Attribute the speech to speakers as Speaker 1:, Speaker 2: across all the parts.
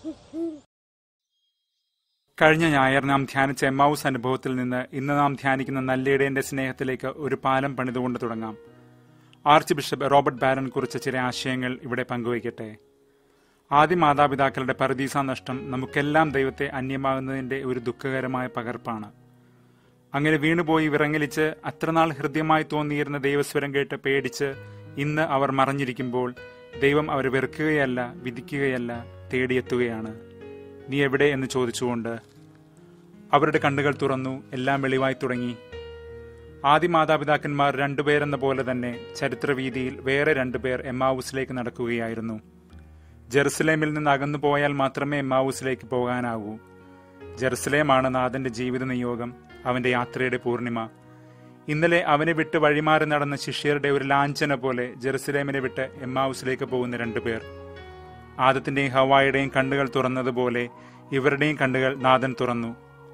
Speaker 1: കഴിഞ്ഞ ഞായർ നാം ധ്യാനിച്ച എമ്മാവൂസ് അനുഭവത്തിൽ നിന്ന് ഇന്ന് നാം ധ്യാനിക്കുന്ന നല്ലയിടേന്റെ സ്നേഹത്തിലേക്ക് ഒരു പാലം പണിതുകൊണ്ട് തുടങ്ങാം ആർച്ച് ബിഷപ്പ് റോബർട്ട് ബാരൻ കുറിച്ച ചില ആശയങ്ങൾ ഇവിടെ പങ്കുവയ്ക്കട്ടെ ആദ്യ മാതാപിതാക്കളുടെ പരദീസ നഷ്ടം നമുക്കെല്ലാം ദൈവത്തെ അന്യമാകുന്നതിന്റെ ഒരു ദുഃഖകരമായ പകർപ്പാണ് അങ്ങനെ വീണുപോയി വിറങ്ങലിച്ച് അത്രനാൾ ഹൃദ്യമായി തോന്നിയിരുന്ന ദൈവസ്വരം കേട്ട് പേടിച്ച് ഇന്ന് അവർ മറഞ്ഞിരിക്കുമ്പോൾ ദൈവം അവരെ വെറുക്കുകയല്ല വിധിക്കുകയല്ല തേടിയെത്തുകയാണ് നീ എവിടെ എന്ന് ചോദിച്ചുകൊണ്ട് അവരുടെ കണ്ണുകൾ തുറന്നു എല്ലാം വെളിവായി തുടങ്ങി ആദ്യ മാതാപിതാക്കന്മാർ രണ്ടുപേരെന്ന പോലെ തന്നെ ചരിത്രവീതിയിൽ വേറെ രണ്ടുപേർ എമ്മാവൂസിലേക്ക് നടക്കുകയായിരുന്നു ജെറുസലേമിൽ നിന്ന് അകന്നു പോയാൽ മാത്രമേ എമ്മാവൂസിലേക്ക് പോകാനാകൂ ജെറുസലേമാണ് നാഥന്റെ ജീവിത നിയോഗം അവന്റെ യാത്രയുടെ പൂർണിമ ഇന്നലെ അവനെ വിട്ട് വഴിമാറി നടന്ന ശിഷ്യരുടെ ഒരു ലാഞ്ചന പോലെ ജെറുസലേമിനെ വിട്ട് എമ്മാവൂസിലേക്ക് പോകുന്ന രണ്ടുപേർ ആദത്തിന്റെയും ഹവായുടെയും കണ്ണുകൾ തുറന്നതുപോലെ ഇവരുടെയും കണ്ണുകൾ നാഥൻ തുറന്നു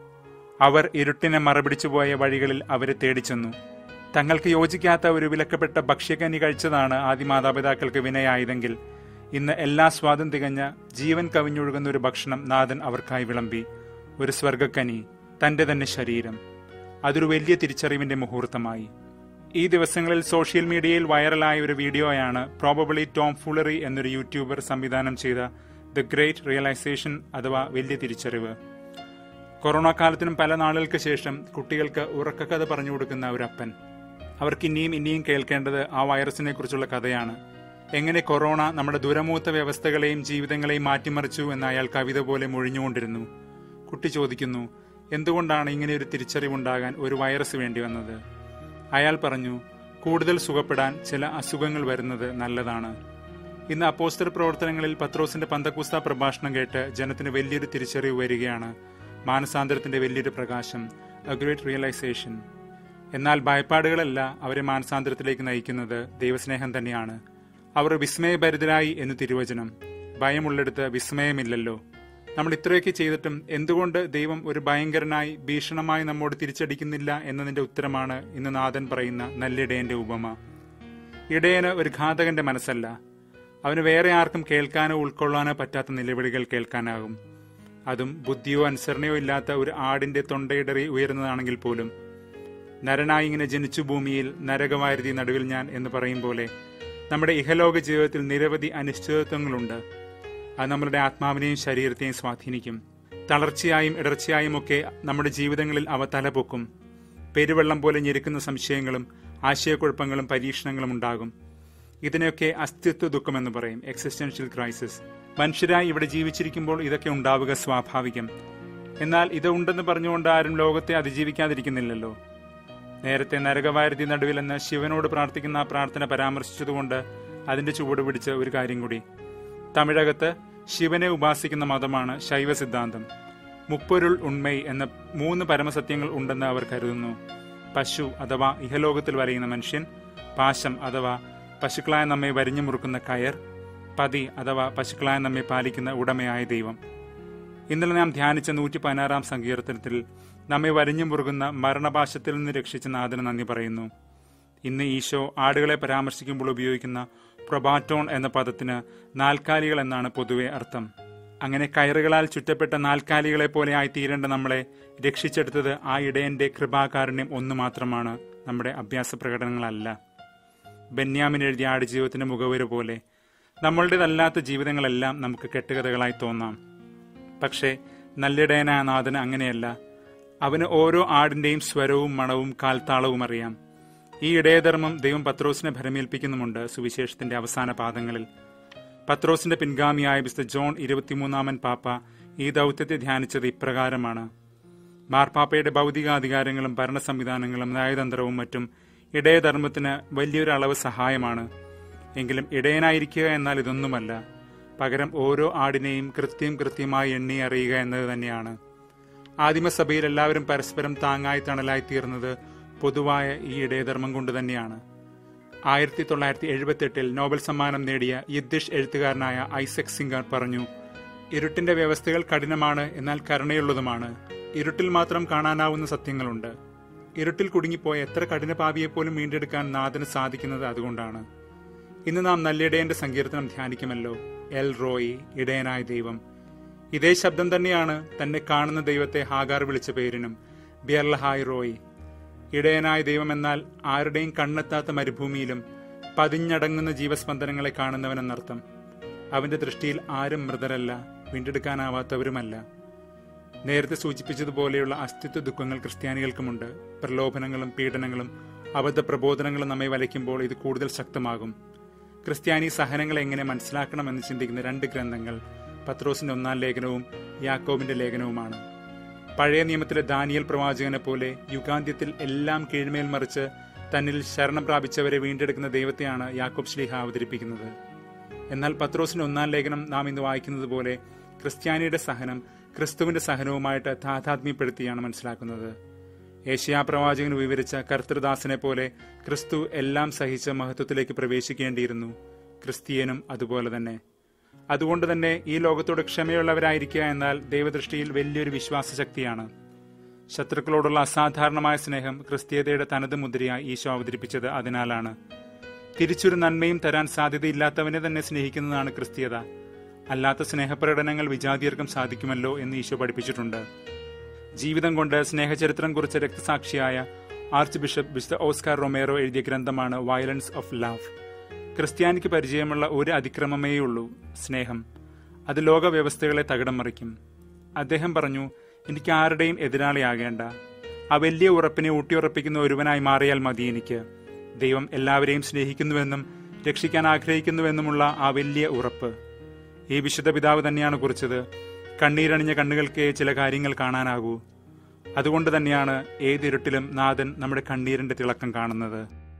Speaker 1: അവർ ഇരുട്ടിനെ മറപിടിച്ചുപോയ വഴികളിൽ അവരെ തേടിച്ചെന്നു തങ്ങൾക്ക് യോജിക്കാത്ത ഒരു വിലക്കപ്പെട്ട ഭക്ഷ്യക്കനി കഴിച്ചതാണ് ആദ്യ മാതാപിതാക്കൾക്ക് വിനയായതെങ്കിൽ ഇന്ന് എല്ലാ സ്വാദം തികഞ്ഞ ജീവൻ കവിഞ്ഞൊഴുകുന്ന ഒരു ഭക്ഷണം നാഥൻ അവർക്കായി വിളമ്പി ഒരു സ്വർഗക്കനി തന്റെ തന്നെ ശരീരം അതൊരു വലിയ തിരിച്ചറിവിന്റെ മുഹൂർത്തമായി ഈ ദിവസങ്ങളിൽ സോഷ്യൽ മീഡിയയിൽ വൈറലായ ഒരു വീഡിയോയാണ് പ്രോബബിളി ടോം ഫുളറി എന്നൊരു യൂട്യൂബർ സംവിധാനം ചെയ്ത ദ ഗ്രേറ്റ് റിയലൈസേഷൻ അഥവാ വലിയ തിരിച്ചറിവ് കൊറോണ കാലത്തിനും പല നാളുകൾക്ക് ശേഷം കുട്ടികൾക്ക് ഉറക്കക്കഥ പറഞ്ഞു കൊടുക്കുന്ന ഒരു അപ്പൻ അവർക്ക് ഇനിയും ഇനിയും കേൾക്കേണ്ടത് ആ വൈറസിനെ കുറിച്ചുള്ള കഥയാണ് എങ്ങനെ കൊറോണ നമ്മുടെ ദുരമൂത്ത വ്യവസ്ഥകളെയും ജീവിതങ്ങളെയും മാറ്റിമറിച്ചു എന്ന് അയാൾ കവിത പോലെ മൊഴിഞ്ഞുകൊണ്ടിരുന്നു കുട്ടി ചോദിക്കുന്നു എന്തുകൊണ്ടാണ് ഇങ്ങനെ ഒരു തിരിച്ചറിവുണ്ടാകാൻ ഒരു വൈറസ് വേണ്ടി വന്നത് അയാൾ പറഞ്ഞു കൂടുതൽ സുഖപ്പെടാൻ ചില അസുഖങ്ങൾ വരുന്നത് നല്ലതാണ് ഇന്ന് അപ്പോസ്റ്റർ പ്രവർത്തനങ്ങളിൽ പത്രോസിന്റെ പന്തക്കുസ്ത പ്രഭാഷണം കേട്ട് ജനത്തിന് വലിയൊരു തിരിച്ചറിവ് വരികയാണ് മാനസാന്തരത്തിന്റെ വലിയൊരു പ്രകാശം എ ഗ്രേറ്റ് റിയലൈസേഷൻ എന്നാൽ ഭയപ്പാടുകളല്ല അവരെ മാനസാന്തരത്തിലേക്ക് നയിക്കുന്നത് ദൈവസ്നേഹം തന്നെയാണ് അവർ വിസ്മയഭരിതരായി എന്ന് തിരുവചനം ഭയമുള്ളിടത്ത് വിസ്മയമില്ലല്ലോ നമ്മൾ ഇത്രയൊക്കെ ചെയ്തിട്ടും എന്തുകൊണ്ട് ദൈവം ഒരു ഭയങ്കരനായി ഭീഷണമായി നമ്മോട് തിരിച്ചടിക്കുന്നില്ല എന്നതിന്റെ ഉത്തരമാണ് ഇന്ന് നാഥൻ പറയുന്ന നല്ലിടയന്റെ ഉപമ ഇടയന് ഒരു ഘാതകന്റെ മനസ്സല്ല അവന് വേറെ ആർക്കും കേൾക്കാനോ ഉൾക്കൊള്ളാനോ പറ്റാത്ത നിലവിളികൾ കേൾക്കാനാകും അതും ബുദ്ധിയോ അനുസരണയോ ഇല്ലാത്ത ഒരു ആടിന്റെ തൊണ്ടയിടറി ഉയരുന്നതാണെങ്കിൽ പോലും നരനായി ഇങ്ങനെ ജനിച്ചു ഭൂമിയിൽ നരകമാരുതി നടുവിൽ ഞാൻ എന്ന് പറയും പോലെ നമ്മുടെ ഇഹലോക ജീവിതത്തിൽ നിരവധി അനിശ്ചിതത്വങ്ങളുണ്ട് അത് നമ്മളുടെ ആത്മാവിനെയും ശരീരത്തെയും സ്വാധീനിക്കും തളർച്ചയായും ഇടർച്ചയായും ഒക്കെ നമ്മുടെ ജീവിതങ്ങളിൽ അവ തലപൊക്കും പെരുവെള്ളം പോലെ ഞെരുക്കുന്ന സംശയങ്ങളും ആശയക്കുഴപ്പങ്ങളും പരീക്ഷണങ്ങളും ഉണ്ടാകും ഇതിനെയൊക്കെ അസ്തിത്വ ദുഃഖമെന്ന് പറയും എക്സിസ്റ്റൻഷ്യൽ ക്രൈസിസ് മനുഷ്യരായി ഇവിടെ ജീവിച്ചിരിക്കുമ്പോൾ ഇതൊക്കെ ഉണ്ടാവുക സ്വാഭാവികം എന്നാൽ ഇത് ഉണ്ടെന്ന് പറഞ്ഞുകൊണ്ട് ആരും ലോകത്തെ അതിജീവിക്കാതിരിക്കുന്നില്ലല്ലോ നേരത്തെ നരകവാരുതി നടുവിലെന്ന് ശിവനോട് പ്രാർത്ഥിക്കുന്ന ആ പ്രാർത്ഥന പരാമർശിച്ചതുകൊണ്ട് അതിന്റെ ചുവട് പിടിച്ച ഒരു കാര്യം കൂടി തമിഴകത്ത് ശിവനെ ഉപാസിക്കുന്ന മതമാണ് ശൈവ സിദ്ധാന്തം മുപ്പൊരുൾ ഉണ്മൈ എന്ന മൂന്ന് പരമസത്യങ്ങൾ ഉണ്ടെന്ന് അവർ കരുതുന്നു പശു അഥവാ ഇഹലോകത്തിൽ വരയുന്ന മനുഷ്യൻ പാശം അഥവാ പശുക്കളായ നമ്മെ വരിഞ്ഞു മുറുക്കുന്ന കയർ പതി അഥവാ പശുക്കളായ നമ്മെ പാലിക്കുന്ന ഉടമയായ ദൈവം ഇന്നലെ നാം ധ്യാനിച്ച നൂറ്റി പതിനാറാം സങ്കീർത്തനത്തിൽ നമ്മെ വരിഞ്ഞു മുറുകുന്ന മരണപാശത്തിൽ നിന്ന് രക്ഷിച്ച നാഥന് നന്ദി പറയുന്നു ഇന്ന് ഈശോ ആടുകളെ പരാമർശിക്കുമ്പോൾ ഉപയോഗിക്കുന്ന പ്രൊബാറ്റോൺ എന്ന പദത്തിന് നാൽക്കാലികൾ എന്നാണ് പൊതുവെ അർത്ഥം അങ്ങനെ കയറുകളാൽ ചുറ്റപ്പെട്ട നാൽക്കാലികളെ പോലെ ആയി തീരേണ്ട നമ്മളെ രക്ഷിച്ചെടുത്തത് ആ ഇടയന്റെ കൃപാകാരുണ്യം ഒന്നു മാത്രമാണ് നമ്മുടെ അഭ്യാസ പ്രകടനങ്ങളല്ല ബെന്യാമിൻ എഴുതിയ ആടുജീവിതത്തിന്റെ മുഖവര് പോലെ നമ്മളുടേതല്ലാത്ത ജീവിതങ്ങളെല്ലാം നമുക്ക് കെട്ടുകഥകളായി തോന്നാം പക്ഷേ നല്ലിടയനായ നാഥന് അങ്ങനെയല്ല അവന് ഓരോ ആടിന്റെയും സ്വരവും മണവും കാൽത്താളവും അറിയാം ഈ ഇടയധർമ്മം ദൈവം പത്രോസിനെ ഭരമേൽപ്പിക്കുന്നുമുണ്ട് സുവിശേഷത്തിന്റെ അവസാന പാദങ്ങളിൽ പത്രോസിന്റെ പിൻഗാമിയായ മിസ്റ്റർ ജോൺ ഇരുപത്തിമൂന്നാമൻ പാപ്പ ഈ ദൗത്യത്തെ ധ്യാനിച്ചത് ഇപ്രകാരമാണ് മാർപ്പാപ്പയുടെ ഭൗതികാധികാരങ്ങളും ഭരണ സംവിധാനങ്ങളും നയതന്ത്രവും മറ്റും ഇടയധർമ്മത്തിന് വലിയൊരു അളവ് സഹായമാണ് എങ്കിലും ഇടയനായിരിക്കുക എന്നാൽ ഇതൊന്നുമല്ല പകരം ഓരോ ആടിനെയും കൃത്യം കൃത്യമായി എണ്ണി അറിയുക എന്നത് തന്നെയാണ് ആദിമസഭയിൽ എല്ലാവരും പരസ്പരം താങ്ങായി തണലായി തീർന്നത് പൊതുവായ ഈ ഇടയധർമ്മം കൊണ്ട് തന്നെയാണ് ആയിരത്തി തൊള്ളായിരത്തി എഴുപത്തെട്ടിൽ നോബൽ സമ്മാനം നേടിയ യദ്ദിഷ് എഴുത്തുകാരനായ ഐസക് സിംഗർ പറഞ്ഞു ഇരുട്ടിന്റെ വ്യവസ്ഥകൾ കഠിനമാണ് എന്നാൽ കരുണയുള്ളതുമാണ് ഇരുട്ടിൽ മാത്രം കാണാനാവുന്ന സത്യങ്ങളുണ്ട് ഇരുട്ടിൽ കുടുങ്ങിപ്പോയ എത്ര കഠിനപാപിയെപ്പോലും വീണ്ടെടുക്കാൻ നാഥന് സാധിക്കുന്നത് അതുകൊണ്ടാണ് ഇന്ന് നാം നല്ലിടയന്റെ സങ്കീർത്തനം ധ്യാനിക്കുമല്ലോ എൽ റോയി ഇടയനായ ദൈവം ഇതേ ശബ്ദം തന്നെയാണ് തന്നെ കാണുന്ന ദൈവത്തെ ഹാഗാർ വിളിച്ച പേരിനും ബിയർലഹായ് റോയ് ഇടയനായ ദൈവം എന്നാൽ ആരുടെയും കണ്ണെത്താത്ത മരുഭൂമിയിലും പതിഞ്ഞടങ്ങുന്ന ജീവസ്പന്ദനങ്ങളെ കാണുന്നവനെന്നർത്ഥം അവന്റെ ദൃഷ്ടിയിൽ ആരും മൃതരല്ല വീണ്ടെടുക്കാനാവാത്തവരുമല്ല നേരത്തെ സൂചിപ്പിച്ചതുപോലെയുള്ള അസ്തിത്വ ദുഃഖങ്ങൾ ക്രിസ്ത്യാനികൾക്കുമുണ്ട് പ്രലോഭനങ്ങളും പീഡനങ്ങളും അബദ്ധ പ്രബോധനങ്ങളും നമ്മെ വലയ്ക്കുമ്പോൾ ഇത് കൂടുതൽ ശക്തമാകും ക്രിസ്ത്യാനി സഹനങ്ങൾ എങ്ങനെ മനസ്സിലാക്കണമെന്ന് ചിന്തിക്കുന്ന രണ്ട് ഗ്രന്ഥങ്ങൾ പത്രോസിന്റെ ഒന്നാം ലേഖനവും യാക്കോബിന്റെ ലേഖനവുമാണ് പഴയ നിയമത്തിലെ ദാനിയൽ പ്രവാചകനെ പോലെ യുഗാന്ത്യത്തിൽ എല്ലാം കീഴ്മേൽ മറിച്ച് തന്നിൽ ശരണം പ്രാപിച്ചവരെ വീണ്ടെടുക്കുന്ന ദൈവത്തെയാണ് യാക്കോബ് ശ്ലീഹ അവതരിപ്പിക്കുന്നത് എന്നാൽ പത്രോസിന്റെ ഒന്നാം ലേഖനം നാം ഇന്ന് വായിക്കുന്നത് പോലെ ക്രിസ്ത്യാനിയുടെ സഹനം ക്രിസ്തുവിന്റെ സഹനവുമായിട്ട് താതാത്മ്യപ്പെടുത്തിയാണ് മനസ്സിലാക്കുന്നത് ഏഷ്യാ പ്രവാചകൻ വിവരിച്ച കർത്തൃദാസനെ പോലെ ക്രിസ്തു എല്ലാം സഹിച്ച മഹത്വത്തിലേക്ക് പ്രവേശിക്കേണ്ടിയിരുന്നു ക്രിസ്തീയനും അതുപോലെ തന്നെ അതുകൊണ്ട് തന്നെ ഈ ലോകത്തോട് ക്ഷമയുള്ളവരായിരിക്കുക എന്നാൽ ദൈവദൃഷ്ടിയിൽ വലിയൊരു വിശ്വാസശക്തിയാണ് ശത്രുക്കളോടുള്ള അസാധാരണമായ സ്നേഹം ക്രിസ്തീയതയുടെ തനത് മുദ്രയായി ഈശോ അവതരിപ്പിച്ചത് അതിനാലാണ് തിരിച്ചൊരു നന്മയും തരാൻ സാധ്യതയില്ലാത്തവനെ തന്നെ സ്നേഹിക്കുന്നതാണ് ക്രിസ്തീയത അല്ലാത്ത സ്നേഹപ്രകടനങ്ങൾ വിജാതീയർക്കും സാധിക്കുമല്ലോ എന്ന് ഈശോ പഠിപ്പിച്ചിട്ടുണ്ട് ജീവിതം കൊണ്ട് സ്നേഹചരിത്രം കുറിച്ച രക്തസാക്ഷിയായ ആർച്ച് ബിഷപ്പ് വിശുദ്ധ ഓസ്കാർ റൊമേറോ എഴുതിയ ഗ്രന്ഥമാണ് വയലൻസ് ഓഫ് ലവ് ക്രിസ്ത്യാനിക്ക് പരിചയമുള്ള ഒരു അതിക്രമമേയുള്ളൂ സ്നേഹം അത് ലോക വ്യവസ്ഥകളെ തകിടം മറിക്കും അദ്ദേഹം പറഞ്ഞു എനിക്ക് ആരുടെയും എതിരാളിയാകേണ്ട ആ വലിയ ഉറപ്പിനെ ഊട്ടിയുറപ്പിക്കുന്ന ഒരുവനായി മാറിയാൽ മതി എനിക്ക് ദൈവം എല്ലാവരെയും സ്നേഹിക്കുന്നുവെന്നും രക്ഷിക്കാൻ ആഗ്രഹിക്കുന്നുവെന്നുമുള്ള ആ വലിയ ഉറപ്പ് ഈ വിശുദ്ധ പിതാവ് തന്നെയാണ് കുറിച്ചത് കണ്ണീരണിഞ്ഞ കണ്ണുകൾക്ക് ചില കാര്യങ്ങൾ കാണാനാകൂ അതുകൊണ്ട് തന്നെയാണ് ഏതിരുട്ടിലും നാഥൻ നമ്മുടെ കണ്ണീരിന്റെ തിളക്കം കാണുന്നത്